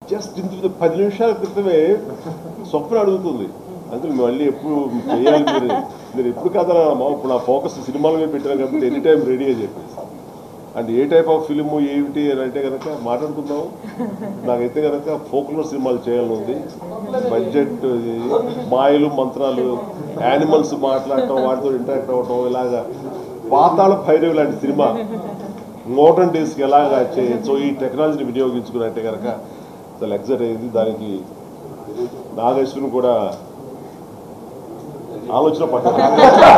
just ఇంత పది నిమిషాల క్రితమే స్వప్న అడుగుతుంది అంకుల్ మళ్ళీ ఎప్పుడు చేయాలి మీరు మీరు ఎప్పుడు కదలమ్మా ఇప్పుడు నా ఫోకస్ సినిమాల మీద పెట్టాను కాబట్టి ఎనీ టైం రెడీ అని చెప్పేసి and a type of film ఏమిటి అని అంటే కనుక మాట్లాడుకుందాం నాకైతే కనుక ఫోక్లోర్ సినిమాలు చేయాలని ఉంది బడ్జెట్ మాయలు మంత్రాలు యానిమల్స్ మాట్లాడటం వాటితో ఇంటరాక్ట్ అవ్వటం ఇలాగా పాతాళ భైరవి లాంటి సినిమా మోడర్న్ డేస్కి ఎలాగా చేయొచ్చో ఈ టెక్నాలజీని వినియోగించుకున్నట్టే కనుక చాలా ఎగ్జైట్ అయింది దానికి నాగేశ్వరుని కూడా ఆలోచన పట్టారు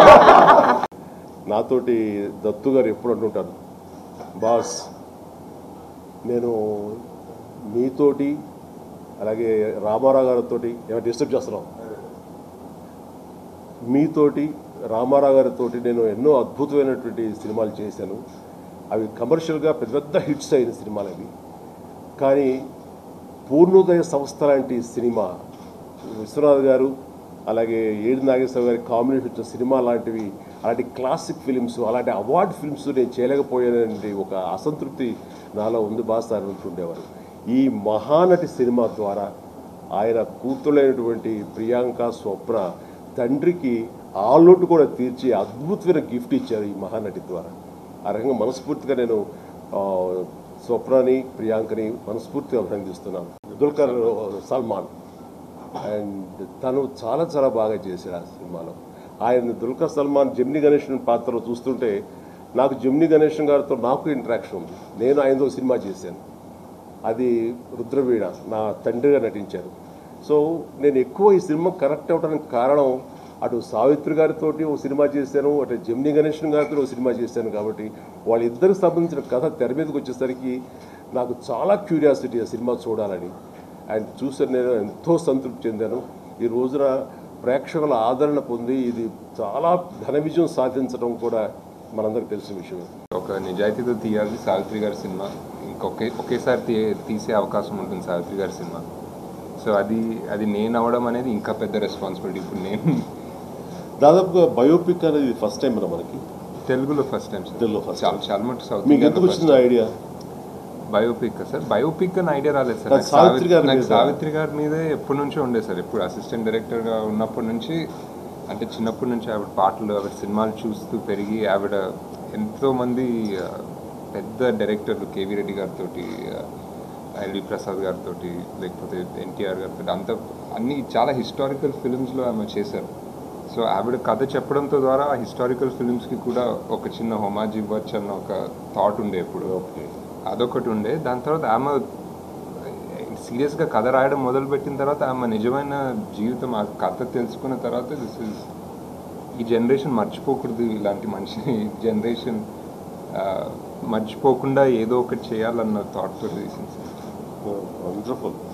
నాతోటి దత్తు గారు ఎప్పుడు అంటుంటారు బాస్ నేను మీతోటి అలాగే రామారావు గారితో ఏమైనా డిస్టర్బ్ చేస్తున్నాం మీతోటి రామారావు గారితో నేను ఎన్నో అద్భుతమైనటువంటి సినిమాలు చేశాను అవి కమర్షియల్గా పెద్ద పెద్ద హిట్స్ అయిన సినిమాలు అవి కానీ పూర్ణోదయ సంస్థ లాంటి సినిమా విశ్వనాథ్ గారు అలాగే ఏడు నాగేశ్వర గారి కాంబినేషన్ వచ్చిన సినిమా లాంటివి అలాంటి క్లాసిక్ ఫిలిమ్స్ అలాంటి అవార్డ్ ఫిల్మ్స్ నేను చేయలేకపోయానంటే ఒక అసంతృప్తి నాలో ఉంది బాస్ అని అంటుండేవారు ఈ మహానటి సినిమా ద్వారా ఆయన కూతురైనటువంటి ప్రియాంక స్వప్న తండ్రికి ఆలోటు కూడా తీర్చి అద్భుతమైన గిఫ్ట్ ఇచ్చారు ఈ మహానటి ద్వారా ఆ రకంగా మనస్ఫూర్తిగా నేను ఆ, స్వప్నని ప్రియాంకని మనస్ఫూర్తిగా అభినందిస్తున్నాను దుల్కర్ సల్మాన్ అండ్ తను చాలా చాలా బాగా చేశాడు ఆ సినిమాలో ఆయన దుల్కర్ సల్మాన్ జమ్ని గణేషన్ పాత్రలో చూస్తుంటే నాకు జమ్ని గణేషన్ గారితో నాకు ఇంటరాక్షన్ ఉంది నేను ఆయనతో సినిమా చేశాను అది రుద్రవీణ నా తండ్రిగా నటించారు సో నేను ఎక్కువ ఈ సినిమా కనెక్ట్ అవ్వడానికి కారణం అటు సావిత్రి గారితో ఓ సినిమా చేశాను అటు జమ్ని గణేషన్ గారితో ఓ సినిమా చేశాను కాబట్టి వాళ్ళిద్దరికి సంబంధించిన కథ తెర మీదకి వచ్చేసరికి నాకు చాలా క్యూరియాసిటీ ఆ సినిమా చూడాలని అండ్ చూసాను నేను ఎంతో సంతృప్తి చెందాను ఈ రోజున ప్రేక్షకుల ఆదరణ పొంది ఇది చాలా ఘన విజయం సాధించడం కూడా మనందరికీ తెలిసిన విషయమే ఒక నిజాయితీతో తీయాలి సావిత్రి గారి సినిమా ఇంకొకే ఒకేసారి తీ తీసే అవకాశం ఉంటుంది సావిత్రి గారి సినిమా సో అది అది నేను అవ్వడం అనేది ఇంకా పెద్ద రెస్పాన్సిబిలిటీ ఇప్పుడు నేను దాదాపుగా బయోపిక్ అనేది ఫస్ట్ టైం కదా మనకి తెలుగులో ఫస్ట్ టైం సార్ తెలుగులో first చాలా చాలా మటు సౌత్ మీకు ఎందుకు వచ్చింది ఐడియా బయోపిక్ సార్ బయోపిక్ అని ఐడియా రాలేదు సార్ నాకు నాకు సావిత్రి సావిత్రి గారి నాకు మీద- సావిత్రి గారి మీదే ఎప్పటి నుంచో ఉండే సార్ ఎప్పుడు అసిస్టెంట్ డైరెక్టర్గా ఉన్నప్పటి నుంచి అంటే చిన్నప్పటి నుంచి ఆవిడ పాటలు ఆవిడ సినిమాలు చూస్తూ పెరిగి ఆవిడ ఎంతో మంది ఆ, పెద్ద డైరెక్టర్లు కేవీ రెడ్డి గారితో ఎల్వి ప్రసాద్ గారితో లేకపోతే ఎన్టీఆర్ గారితో అంత అన్ని చాలా హిస్టారికల్ ఫిలిమ్స్లో ఆమె చేశారు సో ఆవిడ కథ చెప్పడంతో ద్వారా ఆ హిస్టారికల్ ఫిలిమ్స్కి కూడా ఒక చిన్న హోమాజ్ ఇవ్వచ్చు అన్న ఒక థాట్ ఉండే ఎప్పుడు ఓకే అదొకటి ఉండే దాని తర్వాత ఆమె సీరియస్గా కథ రాయడం మొదలుపెట్టిన తర్వాత ఆమె నిజమైన జీవితం ఆ కథ తెలుసుకున్న తర్వాత దిస్ ఇస్ ఈ జనరేషన్ మర్చిపోకూడదు ఇలాంటి మనిషి జనరేషన్ మర్చిపోకుండా ఏదో ఒకటి చేయాలన్న థాట్తో తీసింది వండర్ఫుల్